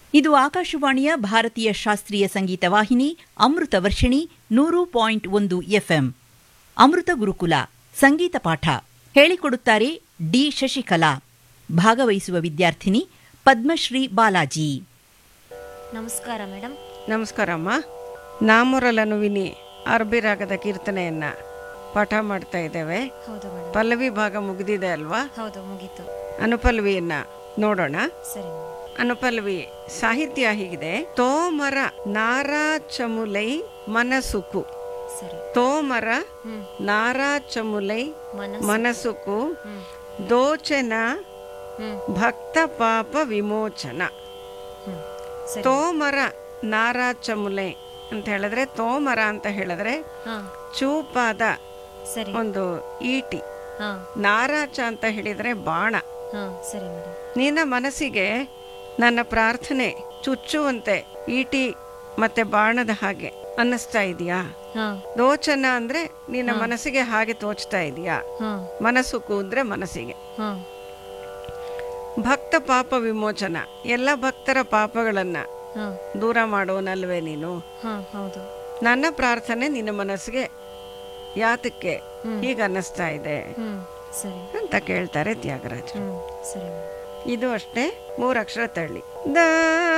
ಇದು ಆಕಾಶವಾಣಿಯ ಭಾರತೀಯ ಶಾಸ್ತ್ರೀಯ ಸಂಗೀತ ವಾಹಿನಿ ಅಮೃತ ವರ್ಷಿಣಿ ನೂರು ಪಾಯಿಂಟ್ ಒಂದು ಎಫ್ಎಂ ಅಮೃತ ಗುರುಕುಲ ಸಂಗೀತ ಪಾಠ ಹೇಳಿಕೊಡುತ್ತಾರೆ ಡಿ ಶಶಿಕಲಾ ಭಾಗವಹಿಸುವ ವಿದ್ಯಾರ್ಥಿನಿ ಪದ್ಮಶ್ರೀ ಬಾಲಾಜಿ ನಮಸ್ಕಾರ ಮೇಡಮ್ ನಮಸ್ಕಾರಮ್ಮ ನಾಮುರಲನು ವಿನಿ ಅರ್ಬಿ ರಾಗದ ಕೀರ್ತನೆಯನ್ನ ಪಾಠ ಮಾಡ್ತಾ ಇದ್ದೇವೆ ಹೌದು ಮೇಡಮ್ ಪಲ್ಲವಿ ಭಾಗ ಮುಗಿದಿದೆ ಅಲ್ವಾ ಹೌದು ಮುಗೀತು ಅನುಪಲ್ವಿಯನ್ನ ನೋಡೋಣ ಸರಿ ಮೇಡಮ್ ಅನುಪಲ್ವಿ ಸಾಹಿತ್ಯ ಹೀಗಿದೆ ತೋಮರ ನಾರಾ ಚಮುಲೈ ಮನಸುಕು ಸರಿ ತೋಮರ ಹ್ಮ್ ನಾರಾ ಚಮುಲೈ ಮನಸ್ಸು ಮನಸುಕು ಹ್ಮ್ ದೋಚನ ಹ್ಮ್ ಭಕ್ತ ಪಾಪ ವಿಮೋಚನ ಹ್ಮ್ ಸರಿ ತೋಮರ ನಾರಾ ಚಮುಲೈ ಅಂತ ಹೇಳಿದ್ರೆ ತೋಮರ ಅಂತ ಹೇಳಿದ್ರೆ ಹಾ ಚೂಪಾದ ಸರಿ ಒಂದು ಈಟಿ ಹಾ ನಾರಾಚ ಅಂತ ಹೇಳಿದ್ರೆ ಬಾಣ ಹಾ ಸರಿ ಮೇಡಮ್ ನಿನ್ನ ಮನಸ್ಸಿಗೆ ನನ್ನ ಪ್ರಾರ್ಥನೆ ಚುಚ್ಚುವಂತೆ ಈಟಿ ಮತ್ತೆ ಬಾಣದ ಹಾಗೆ ಅನ್ನಿಸ್ತಾ ಇದೆಯಾ ಹಾ ದೋಚನ ಅಂದ್ರೆ ನಿನ್ನ ಮನಸ್ಸಿಗೆ ಹಾಗೆ ತೋಚ್ತಾ ಇದೆಯಾ ಹಾ ಮನಸ್ಸು ಅಂದ್ರೆ ಮನಸ್ಸಿಗೆ ಹಾ ಭಕ್ತ ಪಾಪ ವಿಮೋಚನ ಎಲ್ಲ ಭಕ್ತರ ಪಾಪಗಳನ್ನ ಹಾ ದೂರ ಮಾಡೋನಲ್ವೇ ನೀನು ಹಾ ಹೌದು ನನ್ನ ಪ್ರಾರ್ಥನೆ ನಿನ್ನ ಮನಸ್ಸಿಗೆ ಯಾತಕ್ಕೆ ಹೀಗೆ ಅನ್ನಿಸ್ತಾ ಇದೆ ಹ್ಮ್ ಸರಿ ಅಂತ ಕೇಳ್ತಾರೆ ತ್ಯಾಗರಾಜ ಹ್ಮ್ ಸರಿ ಮೇಡಮ್ ಇದು ಅಷ್ಟೇ ಮೂರಕ್ಷರ ತಳ್ಳಿ ದ